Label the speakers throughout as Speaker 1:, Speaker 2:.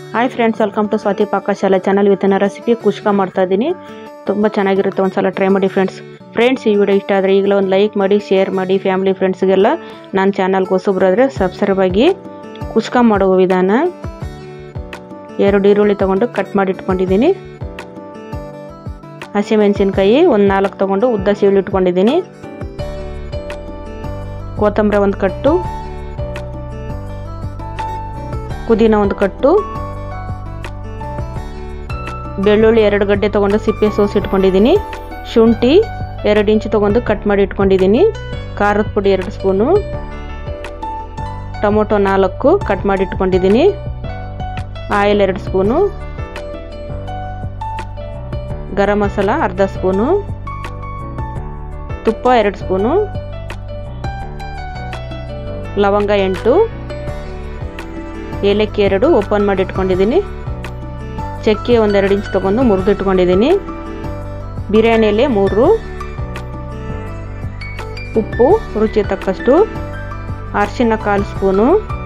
Speaker 1: hi friends welcome to Swathi ಪಾಕಶಾಲೆ channel ಇವತ್ತಿನ recipe kushka ಮಾಡ್ತಾ ಇದ್ದೀನಿ ತುಂಬ ಚೆನ್ನಾಗಿರುತ್ತೆ ಒಂದ್ಸಲ ಟ್ರೈ ಮಾಡಿ ಫ್ರೆಂಡ್ಸ್ ಫ್ರೆಂಡ್ಸ್ ಈ ವಿಡಿಯೋ ಇಷ್ಟ ಆದರೆ ಈಗಲೇ ಒಂದು ಲೈಕ್ ಮಾಡಿ ಶೇರ್ ಮಾಡಿ ಫ್ಯಾಮಿಲಿ ಫ್ರೆಂಡ್ಸ್ಗೆಲ್ಲ ನನ್ನ ಚಾನಲ್ಗೆ ಹೊಸಬ್ರಾದರೆ ಸಬ್ಸ್ಕ್ರೈಬ್ ಆಗಿ ಕುಷ್ಕ ಮಾಡುವ ವಿಧಾನ ಎರಡು ಈರುಳ್ಳಿ ತೊಗೊಂಡು ಕಟ್ ಮಾಡಿ ಇಟ್ಕೊಂಡಿದ್ದೀನಿ ಹಸಿಮೆಣಸಿನ್ಕಾಯಿ ಒಂದು ನಾಲ್ಕು ತೊಗೊಂಡು ಉದ್ದ ಸೀಳು ಇಟ್ಕೊಂಡಿದ್ದೀನಿ ಕೊತ್ತಂಬರಿ ಒಂದು ಕಟ್ಟು ಪುದೀನ ಒಂದು ಕಟ್ಟು ಬೆಳ್ಳುಳ್ಳಿ ಎರಡು ಗಡ್ಡೆ ತೊಗೊಂಡು ಸಿಪ್ಪೆ ಸೋಸಿ ಇಟ್ಕೊಂಡಿದ್ದೀನಿ ಶುಂಠಿ ಎರಡು ಇಂಚು ತೊಗೊಂಡು ಕಟ್ ಮಾಡಿ ಇಟ್ಕೊಂಡಿದ್ದೀನಿ ಖಾರದ ಪುಡಿ ಎರಡು ಸ್ಪೂನು ಟೊಮೊಟೊ ನಾಲ್ಕು ಕಟ್ ಮಾಡಿ ಇಟ್ಕೊಂಡಿದ್ದೀನಿ ಆಯಿಲ್ ಎರಡು ಸ್ಪೂನು ಗರಂ ಮಸಾಲ ಅರ್ಧ ಸ್ಪೂನು ತುಪ್ಪ ಎರಡು ಸ್ಪೂನು ಲವಂಗ ಎಂಟು ಏಲಕ್ಕಿ ಎರಡು ಓಪನ್ ಮಾಡಿ ಇಟ್ಕೊಂಡಿದ್ದೀನಿ ಚಕ್ಕೆ ಒಂದೆರಡು ಇಂಚ್ ತೊಗೊಂಡು ಮುರಿದು ಇಟ್ಕೊಂಡಿದ್ದೀನಿ ಬಿರಿಯಾನಿ ಎಲೆ ಮೂರು ಉಪ್ಪು ರುಚಿ ತಕ್ಕಷ್ಟು ಅರಿಶಿನ ಕಾಲು ಸ್ಪೂನು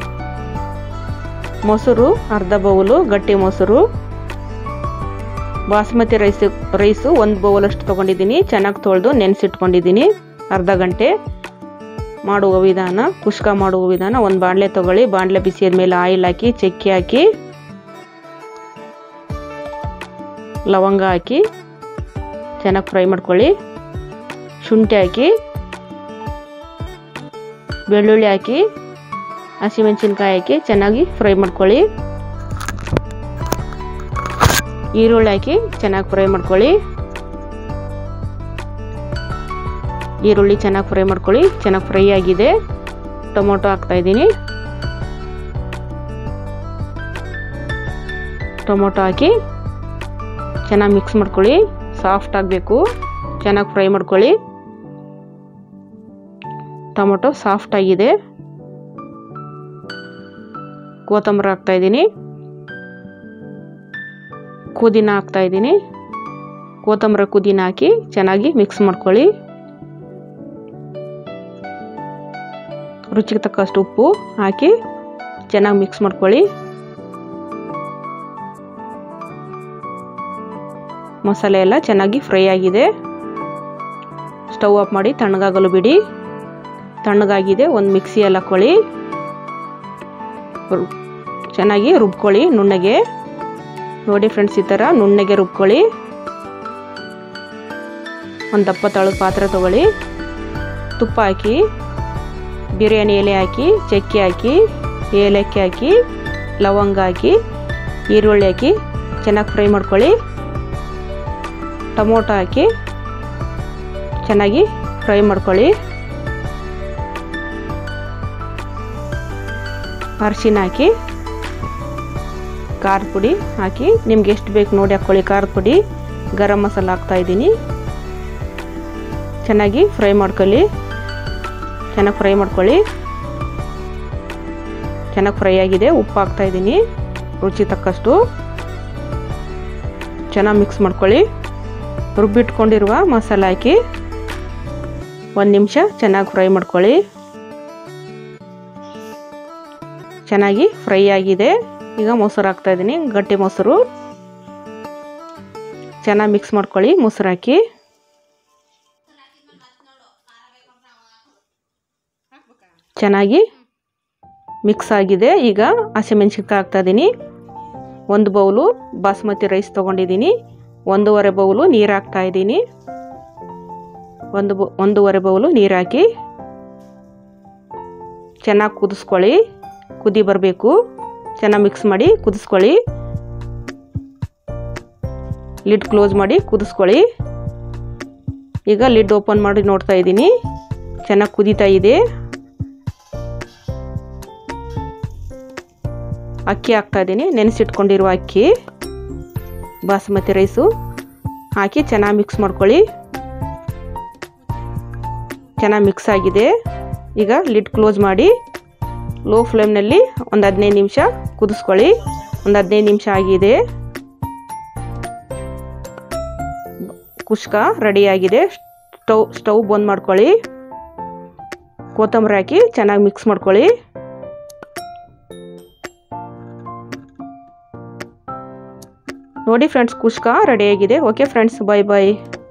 Speaker 1: ಮೊಸರು ಅರ್ಧ ಬೌಲು ಗಟ್ಟಿ ಮೊಸರು ಬಾಸ್ಮತಿ ರೈಸ್ ರೈಸು ಒಂದು ಬೌಲಷ್ಟು ತೊಗೊಂಡಿದ್ದೀನಿ ಚೆನ್ನಾಗಿ ತೊಳೆದು ನೆನೆಸಿಟ್ಕೊಂಡಿದ್ದೀನಿ ಅರ್ಧ ಗಂಟೆ ಮಾಡುವ ವಿಧಾನ ಕುಷ್ಕ ಮಾಡುವ ವಿಧಾನ ಒಂದು ಬಾಣಲೆ ತೊಗೊಳ್ಳಿ ಬಾಣಲೆ ಬಿಸಿದ ಮೇಲೆ ಆಯಿಲ್ ಹಾಕಿ ಚಕ್ಕೆ ಹಾಕಿ ಲವಂಗ ಹಾಕಿ ಚೆನ್ನಾಗಿ ಫ್ರೈ ಮಾಡ್ಕೊಳ್ಳಿ ಶುಂಠಿ ಹಾಕಿ ಬೆಳ್ಳುಳ್ಳಿ ಹಾಕಿ ಹಸಿಮೆಣಸಿನ್ಕಾಯಿ ಹಾಕಿ ಚೆನ್ನಾಗಿ ಫ್ರೈ ಮಾಡ್ಕೊಳ್ಳಿ ಈರುಳ್ಳಿ ಹಾಕಿ ಚೆನ್ನಾಗಿ ಫ್ರೈ ಮಾಡ್ಕೊಳ್ಳಿ ಈರುಳ್ಳಿ ಚೆನ್ನಾಗಿ ಫ್ರೈ ಮಾಡ್ಕೊಳ್ಳಿ ಚೆನ್ನಾಗಿ ಫ್ರೈ ಆಗಿದೆ ಟೊಮೊಟೊ ಹಾಕ್ತಾ ಇದ್ದೀನಿ ಟೊಮೊಟೊ ಹಾಕಿ ಚೆನ್ನಾಗಿ ಮಿಕ್ಸ್ ಮಾಡ್ಕೊಳ್ಳಿ ಸಾಫ್ಟ್ ಆಗಬೇಕು ಚೆನ್ನಾಗಿ ಫ್ರೈ ಮಾಡ್ಕೊಳ್ಳಿ ಟೊಮೊಟೊ ಸಾಫ್ಟ್ ಆಗಿದೆ ಕೊತ್ತಂಬರಿ ಹಾಕ್ತಾ ಇದ್ದೀನಿ ಕುದಿನ ಹಾಕ್ತಾ ಇದ್ದೀನಿ ಕೊತ್ತಂಬರಿ ಕುದಿನ ಹಾಕಿ ಚೆನ್ನಾಗಿ ಮಿಕ್ಸ್ ಮಾಡ್ಕೊಳ್ಳಿ ರುಚಿಗೆ ತಕ್ಕಷ್ಟು ಉಪ್ಪು ಹಾಕಿ ಚೆನ್ನಾಗಿ ಮಿಕ್ಸ್ ಮಾಡ್ಕೊಳ್ಳಿ ಮಸಾಲೆ ಎಲ್ಲ ಚೆನ್ನಾಗಿ ಫ್ರೈ ಆಗಿದೆ ಸ್ಟವ್ ಆಫ್ ಮಾಡಿ ತಣ್ಣಗಾಗಲು ಬಿಡಿ ತಣ್ಣಗಾಗಿದೆ ಒಂದು ಮಿಕ್ಸಿಯಲ್ಲಿ ಹಾಕ್ಕೊಳ್ಳಿ ಚೆನ್ನಾಗಿ ರುಬ್ಕೊಳ್ಳಿ ನುಣ್ಣಗೆ ನೋಡಿ ಫ್ರೆಂಡ್ಸ್ ಈ ಥರ ನುಣ್ಣಗೆ ರುಬ್ಕೊಳ್ಳಿ ಒಂದು ದಪ್ಪ ತಳದ ಪಾತ್ರೆ ತೊಗೊಳ್ಳಿ ತುಪ್ಪ ಹಾಕಿ ಬಿರಿಯಾನಿ ಎಲೆ ಹಾಕಿ ಚಕ್ಕೆ ಹಾಕಿ ಏಲಕ್ಕಿ ಹಾಕಿ ಲವಂಗ ಹಾಕಿ ಈರುಳ್ಳಿ ಹಾಕಿ ಚೆನ್ನಾಗಿ ಫ್ರೈ ಮಾಡ್ಕೊಳ್ಳಿ ಟೊಮೊಟೊ ಹಾಕಿ ಚೆನ್ನಾಗಿ ಫ್ರೈ ಮಾಡ್ಕೊಳ್ಳಿ ಅರಿಶಿನ ಹಾಕಿ ಖಾರದ ಪುಡಿ ಹಾಕಿ ನಿಮ್ಗೆ ಎಷ್ಟು ಬೇಕು ನೋಡಿ ಹಾಕ್ಕೊಳ್ಳಿ ಖಾರದ ಪುಡಿ ಗರಂ ಮಸಾಲ ಹಾಕ್ತಾ ಇದ್ದೀನಿ ಚೆನ್ನಾಗಿ ಫ್ರೈ ಮಾಡ್ಕೊಳ್ಳಿ ಚೆನ್ನಾಗಿ ಫ್ರೈ ಮಾಡ್ಕೊಳ್ಳಿ ಚೆನ್ನಾಗಿ ಫ್ರೈ ಆಗಿದೆ ಉಪ್ಪು ಹಾಕ್ತಾ ಇದ್ದೀನಿ ರುಚಿ ತಕ್ಕಷ್ಟು ಚೆನ್ನಾಗಿ ಮಿಕ್ಸ್ ಮಾಡ್ಕೊಳ್ಳಿ ರುಬ್ಬಿಟ್ಕೊಂಡಿರುವ ಮಸಾಲೆ ಹಾಕಿ ಒಂದು ನಿಮಿಷ ಚೆನ್ನಾಗಿ ಫ್ರೈ ಮಾಡ್ಕೊಳ್ಳಿ ಚೆನ್ನಾಗಿ ಫ್ರೈ ಆಗಿದೆ ಈಗ ಮೊಸರು ಹಾಕ್ತಾ ಇದ್ದೀನಿ ಗಟ್ಟಿ ಮೊಸರು ಚೆನ್ನಾಗಿ ಮಿಕ್ಸ್ ಮಾಡ್ಕೊಳ್ಳಿ ಮೊಸರು ಹಾಕಿ ಚೆನ್ನಾಗಿ ಮಿಕ್ಸ್ ಆಗಿದೆ ಈಗ ಹಸಿಮೆಣ್ಸಿನ್ಕಾಯಿ ಹಾಕ್ತಾ ಇದ್ದೀನಿ ಒಂದು ಬೌಲು ಬಾಸ್ಮತಿ ರೈಸ್ ತೊಗೊಂಡಿದ್ದೀನಿ ಒಂದೂವರೆ ಬೌಲು ನೀರು ಹಾಕ್ತಾ ಇದ್ದೀನಿ ಒಂದು ಒಂದೂವರೆ ಬೌಲು ನೀರು ಹಾಕಿ ಚೆನ್ನಾಗಿ ಕುದಿಸ್ಕೊಳ್ಳಿ ಕುದಿ ಬರಬೇಕು ಚೆನ್ನಾಗಿ ಮಿಕ್ಸ್ ಮಾಡಿ ಕುದಿಸ್ಕೊಳ್ಳಿ ಲಿಡ್ ಕ್ಲೋಸ್ ಮಾಡಿ ಕುದಿಸ್ಕೊಳ್ಳಿ ಈಗ ಲಿಡ್ ಓಪನ್ ಮಾಡಿ ನೋಡ್ತಾ ಇದ್ದೀನಿ ಚೆನ್ನಾಗಿ ಕುದೀತಾ ಇದೆ ಅಕ್ಕಿ ಹಾಕ್ತಾ ಇದ್ದೀನಿ ನೆನೆಸಿಟ್ಕೊಂಡಿರುವ ಅಕ್ಕಿ ಬಾಸುಮತಿ ರೈಸು ಹಾಕಿ ಚೆನ್ನಾಗಿ ಮಿಕ್ಸ್ ಮಾಡ್ಕೊಳ್ಳಿ ಚೆನ್ನಾಗಿ ಮಿಕ್ಸ್ ಆಗಿದೆ ಈಗ ಲಿಡ್ ಕ್ಲೋಸ್ ಮಾಡಿ ಲೋ ಫ್ಲೇಮ್ನಲ್ಲಿ ಒಂದು ಹದಿನೈದು ನಿಮಿಷ ಕುದಿಸ್ಕೊಳ್ಳಿ ಒಂದು ಹದಿನೈದು ನಿಮಿಷ ಆಗಿದೆ ಕುಷ್ಕ ರೆಡಿಯಾಗಿದೆ ಸ್ಟವ್ ಸ್ಟವ್ ಬಂದ್ ಮಾಡ್ಕೊಳ್ಳಿ ಕೊತ್ತಂಬರಿ ಹಾಕಿ ಚೆನ್ನಾಗಿ ಮಿಕ್ಸ್ ಮಾಡ್ಕೊಳ್ಳಿ ನೋಡಿ ಫ್ರೆಂಡ್ಸ್ ಕುಷ್ಕ ರೆಡಿಯಾಗಿದೆ ಓಕೆ ಫ್ರೆಂಡ್ಸ್ ಬಾಯ್ ಬಾಯ್